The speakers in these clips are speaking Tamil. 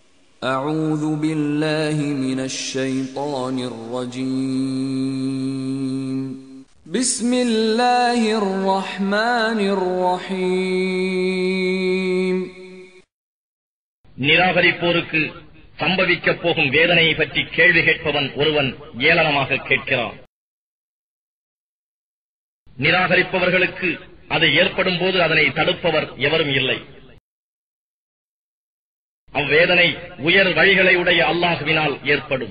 أعوذ بالله من الشيطان الرجيم بسم الله الرحمن الرحيم நிராகரிப்போருக்கு சம்பவிக்கப் போகும் வேதனையை பற்றி கேள்வி கேட்பவன் ஒருவன் ஏளனமாக கேட்கிறான் நிராகரிப்பவர்களுக்கு அது ஏற்படும் போது அதனை தடுப்பவர் எவரும் இல்லை அவ்வேதனை உயர் வழிகளை உடைய அல்லாஹுவினால் ஏற்படும்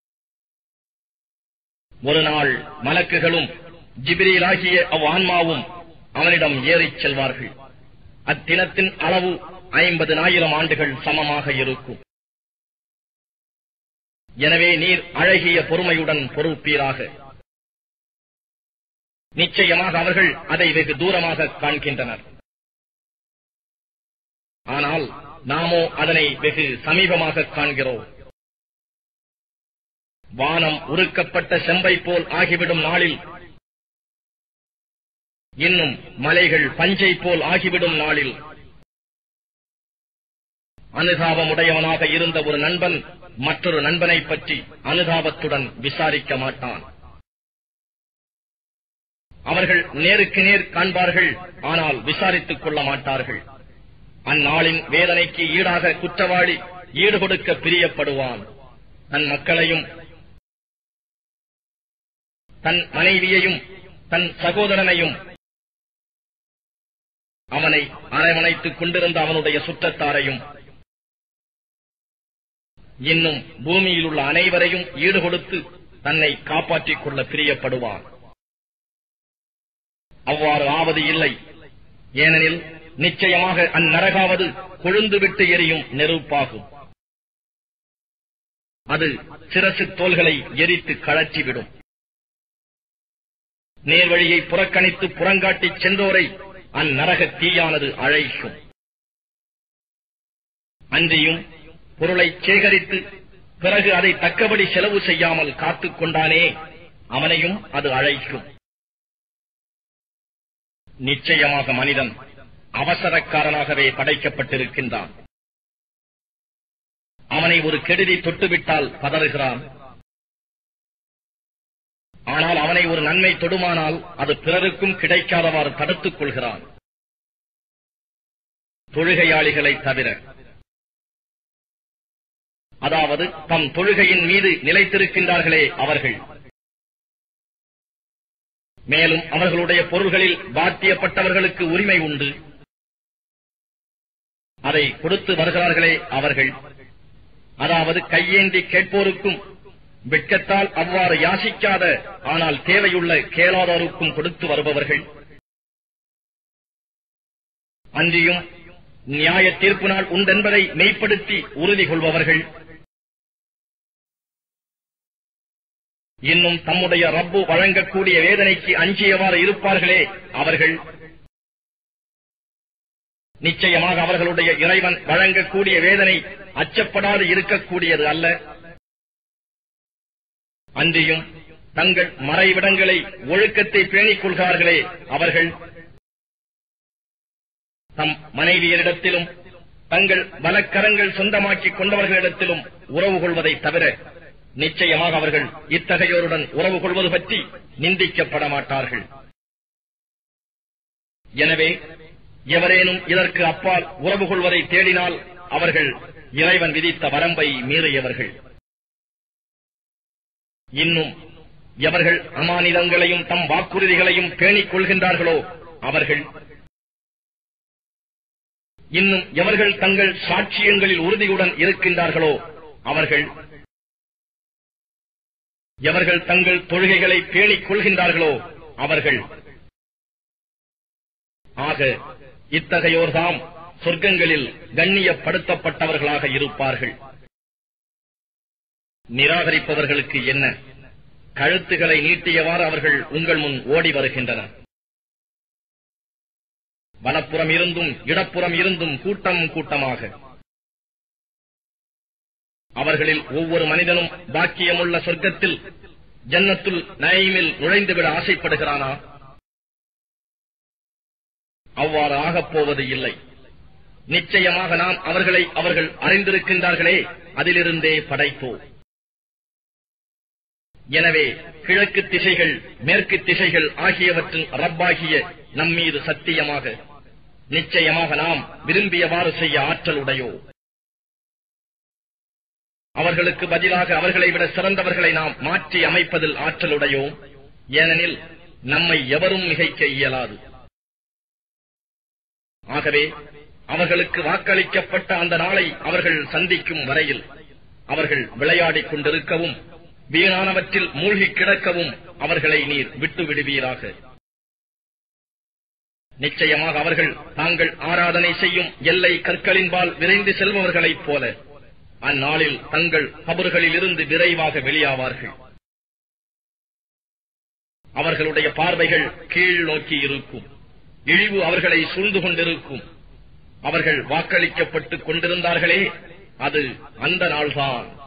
ஒரு நாள் மலக்குகளும் ஜிபிரியிலாகிய அவ் ஆன்மாவும் அவனிடம் ஏறிச் செல்வார்கள் அத்தினத்தின் அளவு ஐம்பது ஆண்டுகள் சமமாக இருக்கும் எனவே நீர் அழகிய பொறுமையுடன் பொறுப்பீராக நிச்சயமாக அவர்கள் அதை வெகு தூரமாக காண்கின்றனர் ஆனால் நாமோ அதனை வெகு சமீபமாக காண்கிறோம் வானம் உருக்கப்பட்ட செம்பை போல் ஆகிவிடும் நாளில் இன்னும் மலைகள் பஞ்சை போல் ஆகிவிடும் நாளில் அனுதாபமுடையவனாக இருந்த ஒரு நண்பன் மற்றொரு நண்பனை பற்றி அனுதாபத்துடன் விசாரிக்க மாட்டான் அவர்கள் நேருக்கு நேர் காண்பார்கள் ஆனால் விசாரித்துக் கொள்ள மாட்டார்கள் அந்நாளின் வேதனைக்கு ஈடாக குற்றவாளி ஈடு கொடுக்க பிரியப்படுவான் தன் மக்களையும் தன் மனைவியையும் தன் சகோதரனையும் அவனை அரவணைத்துக் கொண்டிருந்த அவனுடைய சுற்றத்தாரையும் இன்னும் பூமியில் உள்ள அனைவரையும் ஈடு கொடுத்து தன்னை காப்பாற்றிக் கொள்ள பிரியப்படுவான் அவ்வாறு ஆவது இல்லை ஏனெனில் நிச்சயமாக அந்நரகாவது கொழுந்துவிட்டு எரியும் நெருப்பாகும் அது சிரசு தோள்களை எரித்து கழற்றிவிடும் நேர்வழியை புறக்கணித்து புறங்காட்டி சென்றோரை அந்நரக தீயானது அழைக்கும் அன்றியும் பொருளை சேகரித்து பிறகு அதை தக்கபடி செலவு செய்யாமல் காத்துக் கொண்டானே அவனையும் அது அழைக்கும் நிச்சயமாக மனிதன் அவசரக்காரனாகவே படைக்கப்பட்டிருக்கின்றான் அவனை ஒரு கெடுதி தொட்டுவிட்டால் பதறுகிறான் ஆனால் அவனை ஒரு நன்மை தொடுமானால் அது பிறருக்கும் கிடைக்காதவாறு தடுத்துக் கொள்கிறான் தொழுகையாளிகளை தவிர அதாவது தம் தொழுகையின் மீது நிலைத்திருக்கின்றார்களே அவர்கள் மேலும் அவர்களுடைய பொருள்களில் பாத்தியப்பட்டவர்களுக்கு உரிமை உண்டு அதை கொடுத்து வருகிறார்களே அவர்கள் அதாவது கையேந்தி கேட்போருக்கும் வெட்கத்தால் அவ்வாறு யாசிக்காத ஆனால் தேவையுள்ள கேளாதோருக்கும் கொடுத்து வருபவர்கள் அன்றியும் நியாய தீர்ப்பு நாள் உண்டென்பதை மெய்ப்படுத்தி உறுதி கொள்பவர்கள் இன்னும் தம்முடைய ரப்பு வழங்கக்கூடிய வேதனைக்கு அஞ்சியவாறு இருப்பார்களே அவர்கள் நிச்சயமாக அவர்களுடைய இறைவன் வழங்கக்கூடிய வேதனை அச்சப்படாது இருக்கக்கூடியது அல்ல அன்றியும் தங்கள் மறைவிடங்களை ஒழுக்கத்தை பேணிக் கொள்கிறார்களே அவர்கள் தம் மனைவியரிடத்திலும் தங்கள் வலக்கரங்கள் சொந்தமாக்கிக் கொண்டவர்களிடத்திலும் உறவு கொள்வதை தவிர நிச்சயமாக அவர்கள் இத்தகையோருடன் உறவு கொள்வது பற்றி நிந்திக்கப்பட மாட்டார்கள் எனவே எவரேனும் இதற்கு அப்பால் உறவு கொள்வதை தேடினால் அவர்கள் இறைவன் விதித்த வரம்பை மீறியவர்கள் இன்னும் எவர்கள் அமானிதங்களையும் தம் வாக்குறுதிகளையும் பேணிக் கொள்கின்றார்களோ அவர்கள் இன்னும் எவர்கள் தங்கள் சாட்சியங்களில் உறுதியுடன் இருக்கின்றார்களோ அவர்கள் எவர்கள் தங்கள் தொழுகைகளை பேணிக் கொள்கின்றார்களோ அவர்கள் ஆக இத்தகையோர்தாம் சொர்க்கங்களில் கண்ணியப்படுத்தப்பட்டவர்களாக இருப்பார்கள் நிராகரிப்பவர்களுக்கு என்ன கழுத்துகளை நீட்டியவாறு அவர்கள் உங்கள் முன் ஓடி வருகின்றனர் வலப்புறம் இருந்தும் இடப்புறம் இருந்தும் கூட்டம் கூட்டமாக அவர்களில் ஒவ்வொரு மனிதனும் பாக்கியமுள்ள சொர்க்கத்தில் ஜன்னத்துல் நயீமில் நுழைந்துவிட ஆசைப்படுகிறானா அவ்வாறு ஆகப் போவது இல்லை நிச்சயமாக நாம் அவர்களை அவர்கள் அறிந்திருக்கின்றார்களே அதிலிருந்தே படைப்போம் எனவே கிழக்கு திசைகள் மேற்கு திசைகள் ஆகியவற்றின் ரப்பாகிய நம்மீது சத்தியமாக நிச்சயமாக நாம் விரும்பியவாறு செய்ய ஆற்றலுடையோ அவர்களுக்கு பதிலாக அவர்களை விட சிறந்தவர்களை நாம் மாற்றி அமைப்பதில் ஆற்றலுடையோம் ஏனெனில் நம்மை எவரும் மிகைக்க இயலாது ஆகவே அவர்களுக்கு வாக்களிக்கப்பட்ட அந்த நாளை அவர்கள் சந்திக்கும் வரையில் அவர்கள் விளையாடிக் கொண்டிருக்கவும் வீணானவற்றில் மூழ்கிக் கிடக்கவும் அவர்களை நீர் விட்டு விடுவீராக நிச்சயமாக அவர்கள் தாங்கள் ஆராதனை செய்யும் எல்லை கற்களின்பால் விரைந்து செல்பவர்களைப் போல அந்நாளில் தங்கள் கபர்களில் இருந்து விரைவாக வெளியாவார்கள் அவர்களுடைய பார்வைகள் கீழ் நோக்கி இருக்கும் இழிவு அவர்களை சூழ்ந்து கொண்டிருக்கும் அவர்கள் வாக்களிக்கப்பட்டுக் கொண்டிருந்தார்களே அது அந்த நாள்தான்